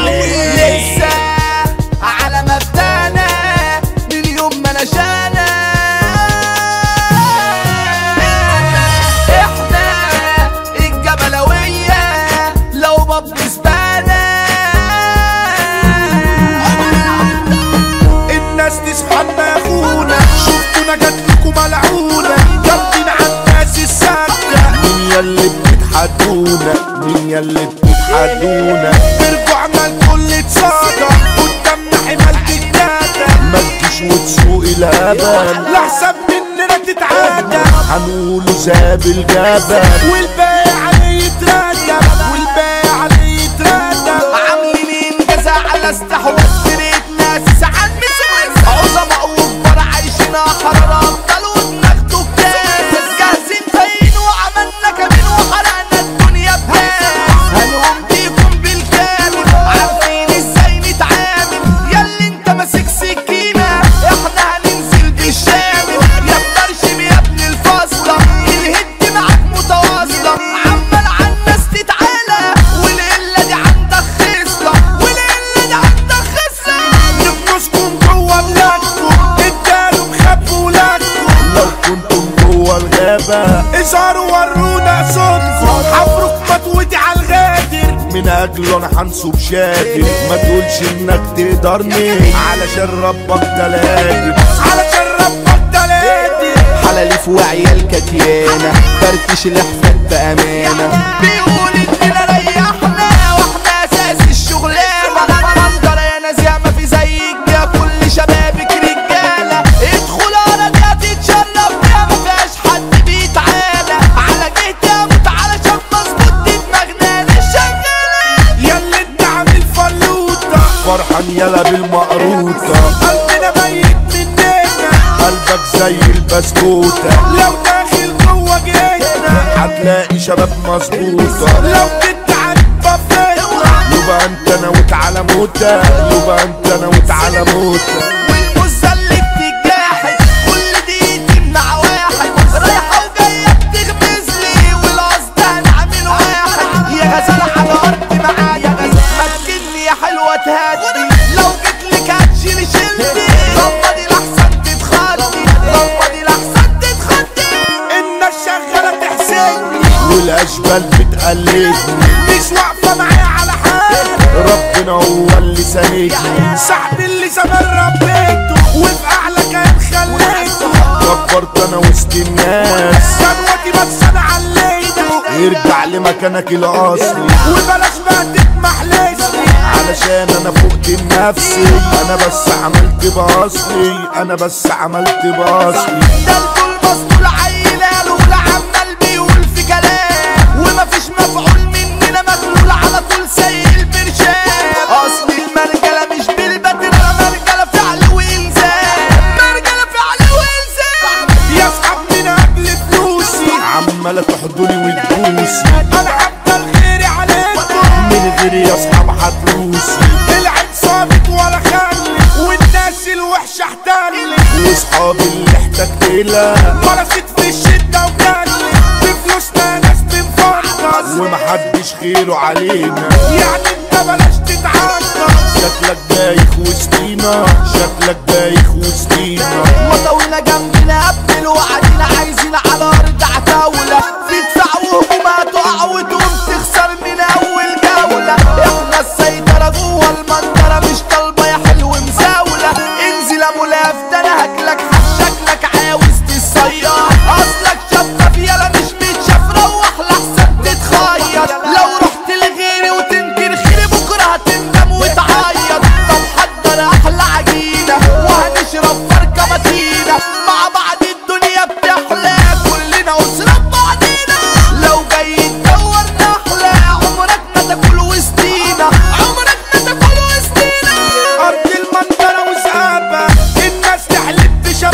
عليه لسه على مبدأنا من يوم ما نشأنا احنا الجبلوية لو باب نسبانا الناس تسحبنا يا اخونا شفتونا جات لكم ملعونة جامدين على الناس السادة مين ياللي بتتحدونا مين ياللي بتتحدونا برجوعنا الكل اتصادى قدامنا حمال تتنادى ما تجيش وتسوق الهبل لحسن مننا تتعادى هنقوله ساب الجبل والباقي عليه يترتب والباقي عليه يترتب عاملين انجازة على استحواذ فرقة ناس ساعات مسك عظماء وكبار عايشين احرار ابطال ودماغته كتاس جاهزين فاين وعملنا كمين وحرقنا الدنيا بناس هنقوم بيكم بالكامل عارفين ازاي نتعامل ياللي انت ماسك سكينة احنا هننزل بالشامل يا بترشم يا ابن الفاصلة الهد معاك متواصلة عمال عالناس تتعالى والقلة دي عندك خصلة والقلة دي عندك خصلة نفوسكم جوه بلادكم ادالوا مخبوا ولادكم لو كنتم جوه الغابة اظهروا ورونا صوتكم حفروا مطوتي على الغادر من اجله انا هنصب شاكر ما تقولش انك تقدرني علشان ربك تلاقي علشان ربك تلاقي حلاليف وعيال كتيانة فركش الحفاد بأمانة بيقول اننا ريحنا واحنا اساس الشغلانة منظرة يا ناس ياما في زيك يا كل شبابك رجالة ادخل على دي هتتشرف يا ما فيهاش حد بيتعالى على جهتي اموت علشان مظبوط دي دماغنا مش شغالة ياللي انت عامل فلوطة فرحان يلا بالمقروطة قلبنا ميت مننا قلبك زي البسكوتة لو داخل جوه جيتنا هتلاقي شباب مظبوطة لو كنت عارف فينا يبقى انت نويت على موتة يبقى انت نويت على موتة والمزة اللي بتجاحد كل دي تمنع واحد رايحة وجاية بتغمز لي والقصد هنعمل واحد يا غزالة على أرض معايا غزالة ما تجيني يا حلوة تهدي لو جيت لك هتشيلي شيلتي رمضي لأحسن تتخضي رمضي لأحسن تتخضي الناس شغالة تحسدني والاشبال بتقلدني مش واقفة معايا على حال ربنا هو اللي ساندني صاحبي اللي زمان ربيته وفي اعلى كان خليته كبرت انا وسط الناس ثروتي بس انا عليته ارجع لمكانك الاصلي وبلاش بقى تطمح لاسمي علشان انا فوقت بنفسي انا بس عملت باصلي انا بس عملت باصلي ده الكل مسطول عيلة ولا عمال بيقول في كلام ومفيش مفعول مننا مغلول على طول سيء البرشام اصل المرجلة مش بالبدر مرجلة فعل والزام مرجلة فعل والزام يا اصحاب من قبل فلوسي عمالة تحضني وتبوسي انا هفضل خيري عليكم من غير يا اصحاب هتروسي العين صابت ولا خلت والناس الوحشة احتلت واصحابي اللي احتجت لها مرست في الشدة وجلت بفلوسنا ناس بنفرط ومحدش خيره علينا يعني انت بلاش تتعرض شكلك بايخ وسطينا شكلك بايخ وسطينا مطاولة جنبنا قبل وقاعدين عايزين على ارض عتاولة في دفاع وهجوم هتقع وتقوم تخسر من اول جولة احنا السيطرة جوه المنطرة مش طالبة يا حلو مزاولة انزل ابو لاف ده انا هاكلك شكلك عاوز تتصير اصلك شطة يالا مش متشاف روح لحسن تتخير لو رحت لغيري وتنكر خيري بكرة هتندم وتعيط طب حضر احلى عجينة وهنشرب فركة متينة مع بعض الدنيا بتحلى كلنا أسرة بعضينا لو جاي تدور نحلة عمرك ما تاكل وسطينا عمرك ما تاكل وسطينا أرض المنظرة وزقابة الناس تحلف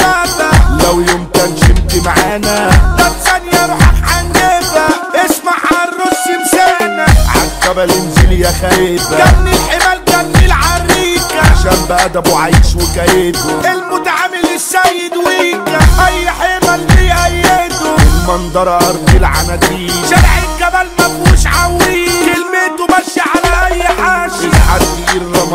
بشبابة لو يوم تنشمت معانا طب ثانية روحك هنجيبها اسمع عالرص مسانة عالجبل انزل يا خيبة جني الحمال جني العريكة عشان بأدبه عايش وكيده المتعامل السيد ويكا أي حمل بيأيده المنظرة أرض العناديل شارع الجبل مفهوش عويل كلمته ماشية على أي حاشية حد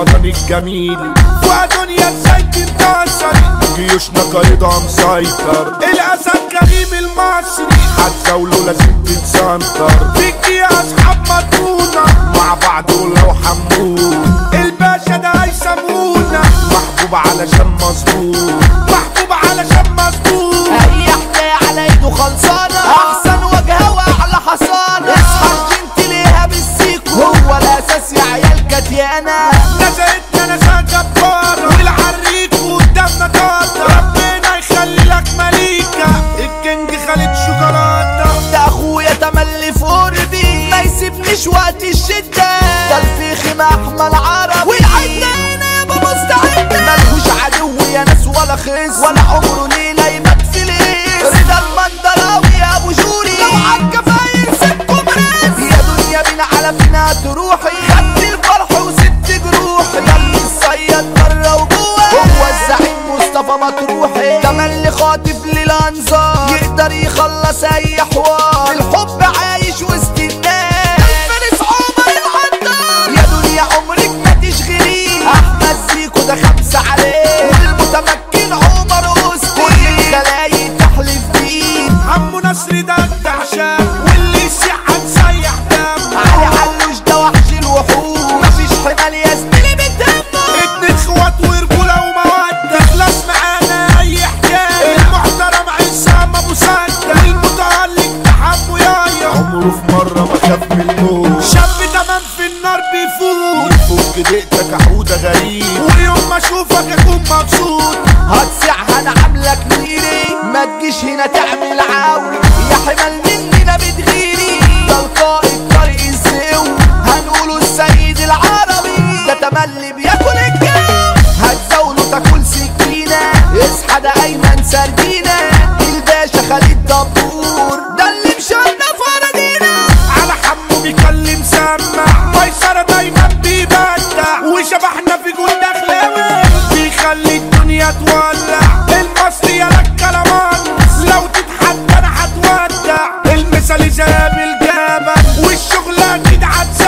رمضان الجميل ودنيا ازاي تنتصر جيوشنا قايدها مسيطر الاسد كريم المصري هتزاوله لازم تتسنطر فيك يا اصحاب مطرونه مع بعض ولو حمود الباشا ده هيسمونا محبوب علشان مظبوط محبوب علشان مظبوط اي حكاية على ايده خلصانة احسن وجهة واعلى حصانة اصحى الجنت ليها بالسيكو هو الاساس يا عيال كتيانة نزلتنا نزهة جبارة والعريك قدامنا طاطا ربنا يخلي لك مليكة الكينج خالد شوكولاتة ده اخويا تملي في قربي ما يسيبنيش وقت الشدة ده الفيخ محمل عربي والعدانة يابا مستعدة ملهوش عدو يا ناس ولا خس ولا عمره ليلة يبات في ليس رضا المندراوي يا ابو جوري لو عالكفاير سيبكم ريس يا دنيا بينا على فينا تروحي خدت الفرح وست جروحي ده اللي الصياد بره وجوه هو الزعيم مصطفى مطروحي تملي خاطف للانظار يقدر يخلص اي حوار الحب عايش وسط الناس الفارس عمر العطار يا دنيا عمرك ما تشغليه احمد زيكو ده خمسة عليه والمتمكن عمر وسطي كل الخلايق تحلف بيه عمو نصر ده الدعشان واللي يسيح هتسيح دم علي علوش ده وحش الوحوش مفيش حمال يا زميلي بتهمه اتنين اخوات ورجولة ومودة خلاص معانا اي حكاية المحترم عصام ابو سدة المتألق ده حمو يايا عمره في مرة ما خاف من الموت شاب تمام في النار بيفوت ويفك دقتك عودة غريب ويوم ما اشوفك اكون مبسوط هتسعها انا عاملك ميري ما تجيش هنا تعمل عاوي يا حمال مننا بتغيري ده القائد طريق السو هنقوله السيد العربي ده تملي بياكل الجو هتزاوله تاكل سكينة اصحى ده ايمن سردينة الباشا خالد دبور ده اللي مشانا فرادينا على حمو بيكلم سمع ميسرة دايما بيبدع وشبحنا في جول دخلاوي بيخلي الدنيا تولع المصري يا لك كلمان لو تتحدى انا هتودع المثال جاب الجبل والشغل اكيد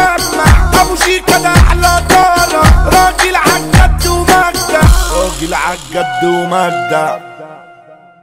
هتسمع ابو شيكا ده احلى طارة راجل عالجد ومجدع راجل عالجد ومجدع